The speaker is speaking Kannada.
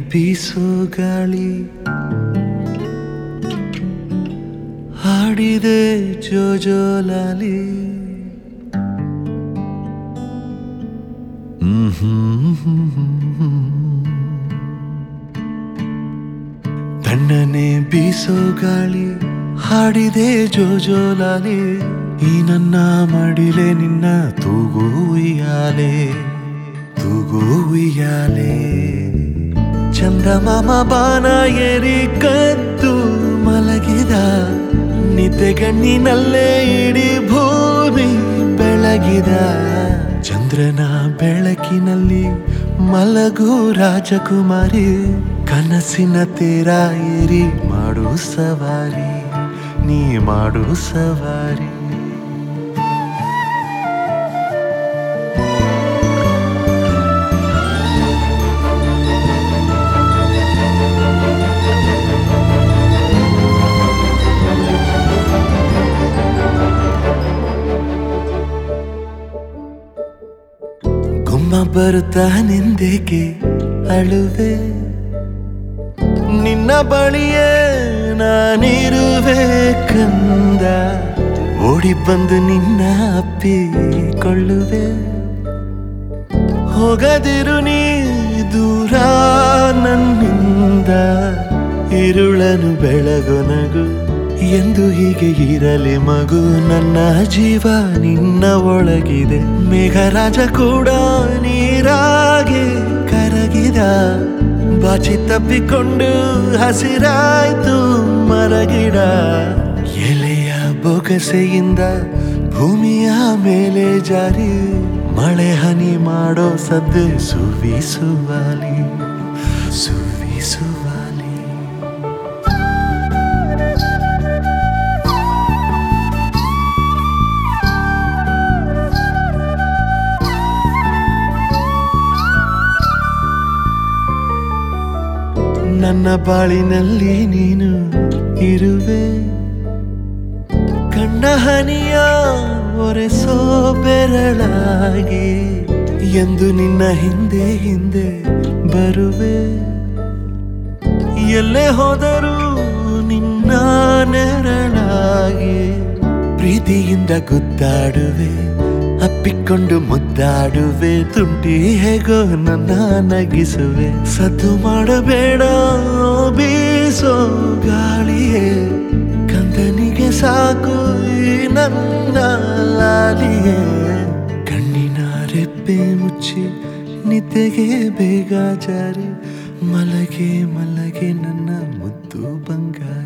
ಬೀಸೋ ಗಾಳಿ ಹಾಡಿದೆ ಜೋಜೋಲಾಲಿ ಹ್ಮ್ ಹ್ಮ್ ಹ್ಮ್ ಹ್ಮ್. ತಣ್ಣನೆ ಬೀಸೋ ಗಾಳಿ ಹಾಡಿದೆ ಜೋಜೋಲಾಲಿ ಈ ನನ್ನ ಮಡಿಲೆ ನಿನ್ನ ತೂಗು ಉಯ್ಯಾಲೆ ತೂಗು ಉಯ್ಯಾಲೆ ಚಂದಮಾಮ ಬಾನ ಏರಿ ಕದ್ದು ಮಲಗಿದ ನಿದ್ದೆಗಣ್ಣಿನಲ್ಲೇ ಇಡೀ ಭೂಮಿ ಬೆಳಗಿದ ಚಂದ್ರನ ಬೆಳಕಿನಲ್ಲಿ ಮಲಗು ರಾಜಕುಮಾರಿ ಕನಸಿನ ತೀರ ಏರಿ ಮಾಡು ಸವಾರಿ ನೀ ಮಾಡು ಸವಾರಿ ಗುಮ್ಮ ಬರುತ್ತಾನೆಂದೇಕೆ ಅಳುವೆ ನಿನ್ನ ಬಳಿಯೇ ನಾನಿರುವೆ ಕಂದ ಓಡಿ ಬಂದು ನಿನ್ನ ಅಪ್ಪಿಕೊಳ್ಳುವೆ ಹೋಗದಿರು ನೀ ದೂರ ನನ್ನಿಂದ ಇರುಳನು ಬೆಳಗೊನಗು ಎಂದು ಹೀಗೆ ಇರಲಿ ಮಗು ನನ್ನ ಜೀವ ನಿನ್ನ ಒಳಗಿದೆ ಮೇಘರಾಜ ಕೂಡ ನೀರಾಗೆ ಕರಗಿದ ಬಾಚಿ ತಪ್ಪಿಕೊಂಡು ಹಸಿರಾಯ್ತು ಮರಗಿಡ ಎಲೆಯ ಬೊಗಸೆಯಿಂದ ಭೂಮಿಯ ಮೇಲೆ ಜಾರಿ ಮಳೆ ಹನಿ ಮಾಡೋ ಸದ್ದು ಸುವಿಸುವಾಲಿ ಸುವಿಸುವಾಲಿ ನನ್ನ ಬಾಳಿನಲ್ಲಿ ನೀನು ಇರುವೆ ಕಣ್ಣ ಹನಿಯ ಒರೆಸೋ ಬೆರಳಾಗಿ ಎಂದು ನಿನ್ನ ಹಿಂದೆ ಹಿಂದೆ ಬರುವೆ ಎಲ್ಲೇ ಹೋದರೂ ನಿನ್ನ ನೆರಳಾಗಿ ಪ್ರೀತಿಯಿಂದ ಗುದ್ದಾಡುವೆ ಅಪ್ಪಿಕೊಂಡು ಮುದ್ದಾಡುವೆ ತುಂಟಿ ಹೇಗೋ ನನ್ನ ನಗಿಸುವೆ ಸದ್ದು ಮಾಡಬೇಡ ಬೀಸೋ ಗಾಳಿಯೇ ಕಂದನಿಗೆ ಸಾಕು ಈ ನನ್ನ ಲಾಲಿಯೇ ಕಣ್ಣಿನ ರೆಪ್ಪೆ ಮುಚ್ಚಿ ನಿದ್ದೆಗೆ ಬೇಗ ಜಾರಿ ಮಲಗೆ ಮಲಗೆ ನನ್ನ ಮುದ್ದು ಬಂಗಾರ